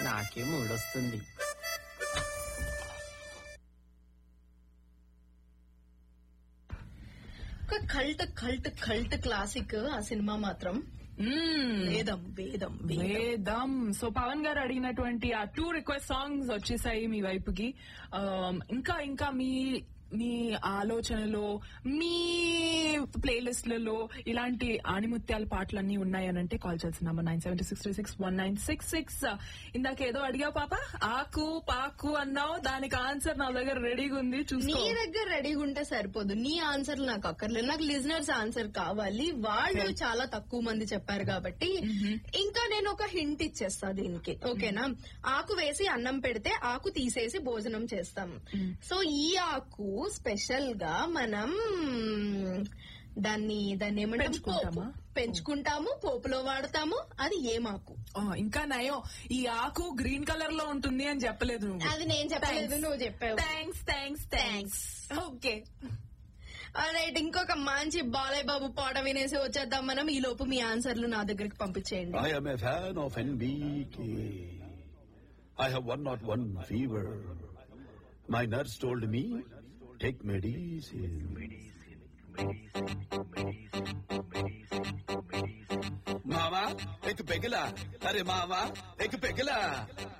నాకే మూడొస్తుంది ఒక కల్ట్ కల్ట్ కల్ట్ క్లాసిక్ ఆ సినిమా మాత్రం మ్మ్. వేదం వేదం వేదం. వేదం సో పవన్ గారు అడిగినటువంటి ఆ టూ రిక్వెస్ట్ సాంగ్స్ వచ్చేసాయి మీ వైపుకి Um, ఇంకా ఇంకా మీ మీ ఆలోచనలో మీ ప్లేలిస్ట్లలో ఇలాంటి ఆణిముత్యాల పాటలన్నీ ఉన్నాయనంటే కాల్ చేసిన number nine seven six three six one nine six six ఇందాక ఏదో అడిగావు పాప ఆకు పాకు అన్నావు దానికి ఆన్సర్ నా దగ్గర రెడీగా ఉంది నీ చూసుకో దగ్గర రెడీగా ఉంటే సరిపోదు నీ ఆన్సర్ నాకు అక్కర్లేదు నాకు లిజనర్స్ ఆన్సర్ కావాలి వాళ్ళు చాలా తక్కువ మంది చెప్పారు కాబట్టి ఇంకా నేను ఒక హింట్ ఇచ్చేస్తా దీనికి ఓకేనా ఆకు వేసి అన్నం పెడితే ఆకు తీసేసి భోజనం చేస్తాం సో ఈ ఆకు స్పెషల్ గా మనం దాన్ని దాన్ని ఏమంటాం పెంచుకుంటామా? పోపు. పెంచుకుంటాము పోపులో వాడతాము అది ఏం ఆకు ఆ, ఇంకా నయం ఈ ఆకు గ్రీన్ కలర్ లో ఉంటుంది అని చెప్పలేదు నువ్వు అది నేను చెప్పలేదు నువ్వు చెప్పావు thanks thanks thanks okay right ఇంకొక మంచి బాలయ్య బాబు పాట వినేసి వచ్చేద్దాం మనం ఈ లోపు మీ ఆన్సర్లు నా దగ్గరికి పంపించేయండి I am a fan of NBK. I have 101 fever. My nurse told me, take medicine. मामा एक पेगला अरे मामा एक पेगला